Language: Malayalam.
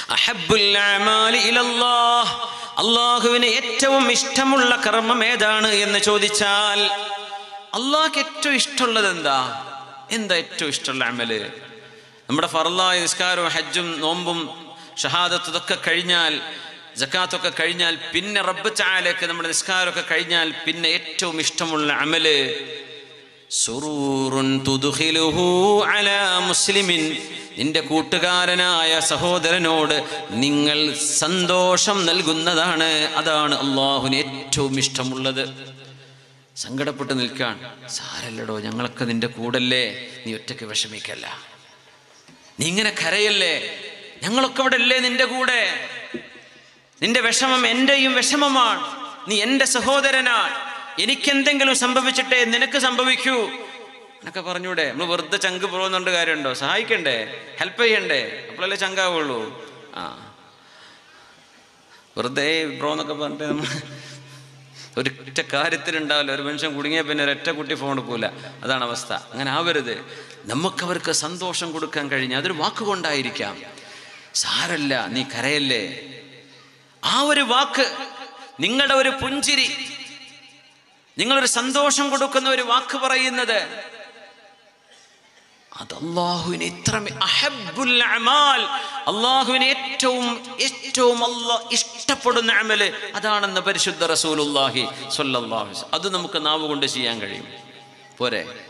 അഹബ്ബുൽ അഅമാലി ഇലല്ലാഹ് അള്ളാഹുവിന് ഏറ്റവും ഇഷ്ടമുള്ള കർമ്മം ഏതാണ് എന്ന് ചോദിച്ചാൽ അള്ളാഹ്ക്ക് ഏറ്റവും ഇഷ്ടമുള്ളത് എന്താ എന്താ ഏറ്റവും ഇഷ്ടമുള്ള അമല് നമ്മുടെ ഫറലായ നിസ്കാരവും ഹജ്ജും നോമ്പും ഷഹാദത്തും ഇതൊക്കെ കഴിഞ്ഞാൽ ജക്കാത്തൊക്കെ കഴിഞ്ഞാൽ പിന്നെ റബ്ബ് ചായാലേക്ക് നമ്മുടെ നിസ്കാരമൊക്കെ കഴിഞ്ഞാൽ പിന്നെ ഏറ്റവും ഇഷ്ടമുള്ള അമല് സുറൂറുൻ തുദ്ഖിലുഹു അലാ മുസ്ലിമിൻ നിന്റെ കൂട്ടുകാരനായ സഹോദരനോട് നിങ്ങൾ സന്തോഷം നൽകുന്നതാണ് അതാണ് അള്ളാഹുവിന് ഏറ്റവും ഇഷ്ടമുള്ളത് സങ്കടപ്പെട്ട് നിൽക്കാൻ സാരല്ലടോ ഞങ്ങളൊക്കെ നിന്റെ കൂടല്ലേ നീ ഒറ്റയ്ക്ക് വിഷമിക്കല്ല നീ ഇങ്ങനെ കരയല്ലേ ഞങ്ങളൊക്കെ ഇവിടെ അല്ലേ നിന്റെ കൂടെ നിന്റെ വിഷമം എന്റെയും വിഷമമാണ് നീ എൻ്റെ സഹോദരനാണ് എനിക്കെന്തെങ്കിലും സംഭവിച്ചിട്ടേ നിനക്ക് സംഭവിക്കൂ എന്നൊക്കെ പറഞ്ഞൂടെ നമ്മൾ വെറുതെ ചങ്ക് പോകുന്നുണ്ട് കാര്യമുണ്ടോ സഹായിക്കണ്ടേ ഹെൽപ്പ് ചെയ്യണ്ടേ അപ്പോഴല്ലേ ചങ്കാവുള്ളൂ ആ വെറുതെ ബ്രോ എന്നൊക്കെ പറഞ്ഞിട്ട് നമ്മൾ ഒരൊറ്റ കാര്യത്തിലുണ്ടാവില്ല ഒരു മനുഷ്യൻ കുടുങ്ങിയ പിന്നെ ഒരൊറ്റ കുട്ടി ഫോൺ എടുക്കൂല അതാണ് അവസ്ഥ അങ്ങനെ ആവരുത് നമുക്കവർക്ക് സന്തോഷം കൊടുക്കാൻ കഴിഞ്ഞ അതൊരു വാക്കുകൊണ്ടായിരിക്കാം സാരല്ല നീ കരയല്ലേ ആ ഒരു വാക്ക് നിങ്ങളുടെ ഒരു പുഞ്ചിരി നിങ്ങളൊരു സന്തോഷം കൊടുക്കുന്ന ഒരു വാക്ക് പറയുന്നത് അത് അള്ളാഹുവിന് ഇത്ര അഹബ്ബുൽ അമാൽ അള്ളാഹുവിന് ഏറ്റവും ഏറ്റവും അള്ളാഹ് ഇഷ്ടപ്പെടുന്ന അമല് അതാണെന്ന് പരിശുദ്ധ റസൂലുള്ളാഹി സ്വല്ലല്ലാഹു അലൈഹി വസല്ലം. അത് നമുക്ക് നാവ് കൊണ്ട് ചെയ്യാൻ കഴിയും പോരെ